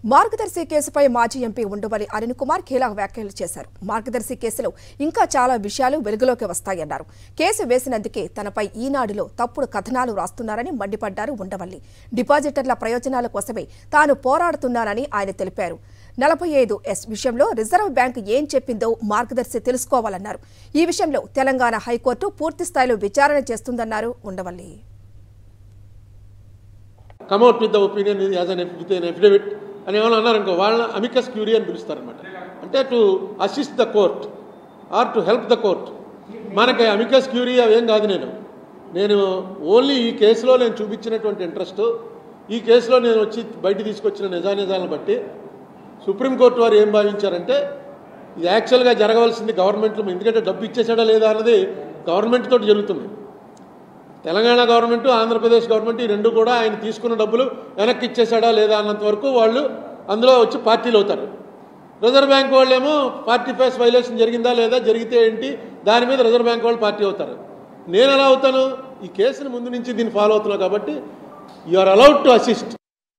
మార్గదర్శి కేసుపై మాజీ ఎంపీ ఉండవల్లి అరుణ్ కుమార్ కీలక వ్యాఖ్యలు చేశారు మార్గదర్శి కేసులో ఇంకా చాలా విషయాలు వెలుగులోకి వస్తాయన్నారు కేసు వేసినందుకే తనపై ఈనాడులో తప్పుడు కథనాలు రాస్తున్నారని మండిపడ్డారు ఉండవల్లి డిపాజిటర్ల ప్రయోజనాల కోసమే తాను పోరాడుతున్నానని ఆయన తెలిపారు నలభై ఐదు ఎస్ విషయంలో రిజర్వ్ బ్యాంకు ఏం చెప్పిందో మార్గదర్శి తెలుసుకోవాలన్నారు ఈ విషయంలో తెలంగాణ హైకోర్టు పూర్తి స్థాయిలో విచారణ చేస్తుందన్నారు Undavalli come at with the opinion as an with an affidavit అని ఏమైనా అన్నారనుకో వాళ్ళని అమికస్ క్యూరీ అని పిలుస్తారనమాట అంటే to assist the court or to help the court మనకి అమికస్ క్యూరీ అవేం కాదు నేను నేను ఓన్లీ ఈ కేసులో నేను చూపించినటువంటి ఇంట్రెస్ట్ ఈ కేసులో నేను వచ్చి బయట తీసుకొచ్చిన నిజానిజాలను బట్టి సుప్రీంకోర్టు వారు ఏం భావించారంటే ఇది యాక్చువల్గా జరగవలసింది గవర్నమెంట్లో ఎందుకంటే డబ్బు ఇచ్చేసాడా లేదా అన్నది గవర్నమెంట్ తోటి జరుగుతుంది తెలంగాణ గవర్నమెంట్ ఆంధ్రప్రదేశ్ గవర్నమెంట్ ఈ రెండు కూడా ఆయన తీసుకున్న డబ్బులు వెనక్కి ఇచ్చేసాడా లేదా అన్నంత వరకు వాళ్ళు అందులో వచ్చి పార్టీలు అవుతారు రిజర్వ్ బ్యాంక్ వాళ్ళేమో పార్టీ ఫేస్ వైలేషన్ జరిగిందా లేదా జరిగితే ఏంటి దాని మీద రిజర్వ్ బ్యాంక్ వాళ్ళు పార్టీ అవుతారు నేను ఎలా అవుతాను ఈ కేసుని ముందు నుంచి దీన్ని ఫాలో అవుతున్నాను కాబట్టి you are allowed to assist